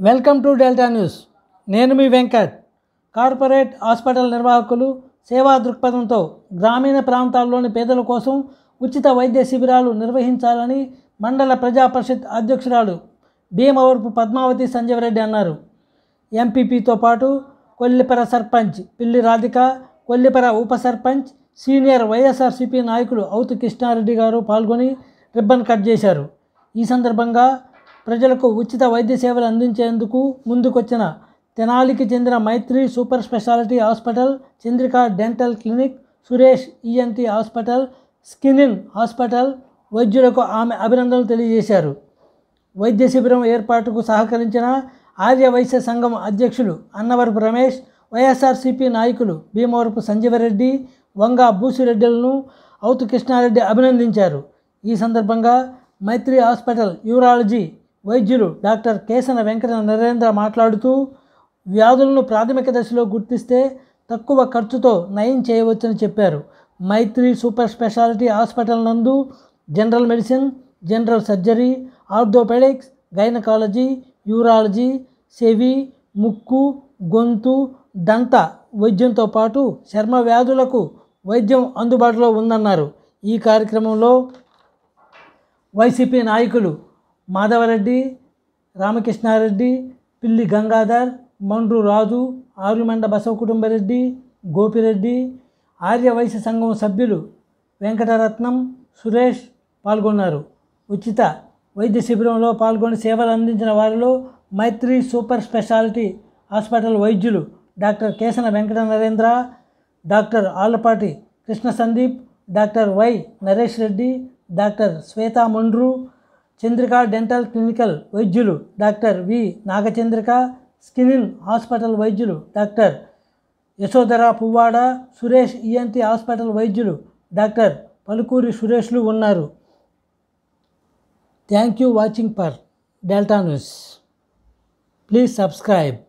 welcome to delta news నేను మీ Venkat corporate hospital నిర్వాహకులు సేవా దృక్పథంతో గ్రామీణ ప్రాంతాల్లోని పేదల కోసం ఉచిత వైద్య శిబిరాలు నిర్వహించాలని మండల ప్రజా పరిషత్ అధ్యక్షురాలు భీమవరపు పద్మావతి సంజయరెడ్డి అన్నారు ఎంపీపీతో పాటు కొల్లిపర సర్పంచ్ పిల్లి రాధిక కొల్లిపర ఉప సర్పంచ్ సీనియర్ వైఎస్ఆర్సీపీ నాయకులు అవుతు కృష్ణారెడ్డి గారు పాల్గొని రిబ్బన్ కట్ చేశారు ఈ సందర్భంగా ప్రజలకు ఉచిత వైద్య సేవలు అందించేందుకు ముందుకొచ్చిన తెనాలికి చెందిన Maitri super speciality hospital Chandrika dental clinic Suresh ENT hospital స్కినిన్ హాస్పిటల్ వైద్యులకు ఆమె అభినందనలు తెలియజేశారు వైద్య శిబిరం ఏర్పాటుకు సహకరించిన ఆర్య వైశ్య సంఘం అధ్యక్షులు అన్నవరపు రమేష్ వైఎస్ఆర్సీపీ నాయకులు భీమవరపు సంజీవరెడ్డి వంగ బూసిరెడ్డిలను అవుతు కృష్ణారెడ్డి అభినందించారు ఈ సందర్భంగా మైత్రి హాస్పిటల్ యూరాలజీ వైద్యులు డాక్టర్ కేసన వెంకట నరేంద్ర మాట్లాడుతూ వ్యాధులను ప్రాథమిక దశలో గుర్తిస్తే తక్కువ ఖర్చుతో నయం చేయవచ్చని చెప్పారు మైత్రి సూపర్ స్పెషాలిటీ హాస్పిటల్ నందు general medicine general surgery orthopaedics gynaecology urology చెవి ముక్కు గొంతు దంత వైద్యంతో పాటు చర్మ వ్యాధులకు వైద్యం అందుబాటులో ఉందన్నారు ఈ కార్యక్రమంలో వైసీపీ నాయకులు మాధవరెడ్డి రామకృష్ణారెడ్డి పిల్లి గంగాధర్ మండ్రు రాజు ఆరుమండ బసవ కుటుంబరెడ్డి గోపిరెడ్డి ఆర్య వైశ్య సంఘం సభ్యులు వెంకటరత్నం సురేష్ పాల్గొన్నారు ఉచిత వైద్య శిబిరంలో పాల్గొని సేవలు అందించిన వారిలో మైత్రి సూపర్ స్పెషాలిటీ హాస్పిటల్ వైద్యులు doctor Kesana Venkata Narendra doctor Alapati Krishna Sandeep doctor Y Naresh Reddy doctor Swetha Mandru Chandrika dental clinical వైద్యులు డాక్టర్ వి నాగచంద్రిక స్కినిన్ హాస్పిటల్ వైద్యులు doctor Yashodhara Puvvada Suresh ENT hospital వైద్యులు డాక్టర్ పలుకూరి సురేష్లు ఉన్నారు thank you watching for Delta News please subscribe